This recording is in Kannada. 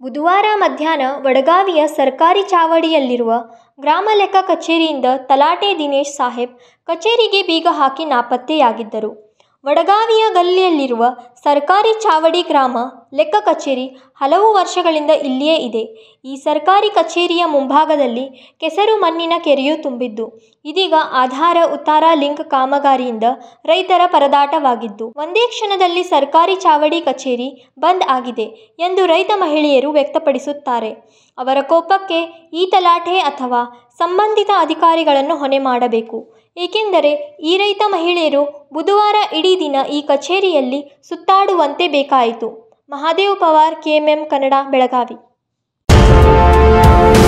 ಬುಧವಾರ ಮಧ್ಯಾಹ್ನ ವಡಗಾವಿಯ ಸರ್ಕಾರಿ ಚಾವಡಿಯಲ್ಲಿರುವ ಗ್ರಾಮ ಲೆಕ್ಕ ಕಚೇರಿಯಿಂದ ತಲಾಟೆ ದಿನೇಶ್ ಸಾಹೇಬ್ ಕಚೇರಿಗೆ ಬೀಗ ಹಾಕಿ ನಾಪತ್ತೆಯಾಗಿದ್ದರು ವಡಗಾವಿಯ ಗಲ್ಲಿಯಲ್ಲಿರುವ ಸರ್ಕಾರಿ ಚಾವಡಿ ಗ್ರಾಮ ಲೆಕ್ಕ ಕಚೇರಿ ಹಲವು ವರ್ಷಗಳಿಂದ ಇಲ್ಲಿಯೇ ಇದೆ ಈ ಸರ್ಕಾರಿ ಕಚೇರಿಯ ಮುಂಭಾಗದಲ್ಲಿ ಕೆಸರು ಮಣ್ಣಿನ ಕೆರೆಯೂ ತುಂಬಿದ್ದು ಇದೀಗ ಆಧಾರ ಉತ್ತಾರ ಲಿಂಕ್ ಕಾಮಗಾರಿಯಿಂದ ರೈತರ ಪರದಾಟವಾಗಿದ್ದು ಒಂದೇ ಕ್ಷಣದಲ್ಲಿ ಸರ್ಕಾರಿ ಚಾವಡಿ ಕಚೇರಿ ಬಂದ್ ಆಗಿದೆ ಎಂದು ರೈತ ಮಹಿಳೆಯರು ವ್ಯಕ್ತಪಡಿಸುತ್ತಾರೆ ಅವರ ಕೋಪಕ್ಕೆ ಈ ತಲಾಟೆ ಅಥವಾ ಸಂಬಂಧಿತ ಅಧಿಕಾರಿಗಳನ್ನು ಹೊಣೆ ಮಾಡಬೇಕು ಏಕೆಂದರೆ ಈ ರೈತ ಮಹಿಳೆಯರು ಬುಧವಾರ ಇಡೀ ದಿನ ಈ ಕಚೇರಿಯಲ್ಲಿ ಸುತ್ತಾಡುವಂತೆ ಬೇಕಾಯಿತು ಮಹಾದೇವ್ ಪವಾರ್ ಕೆಎಂಎಂ ಕನ್ನಡ ಬೆಳಗಾವಿ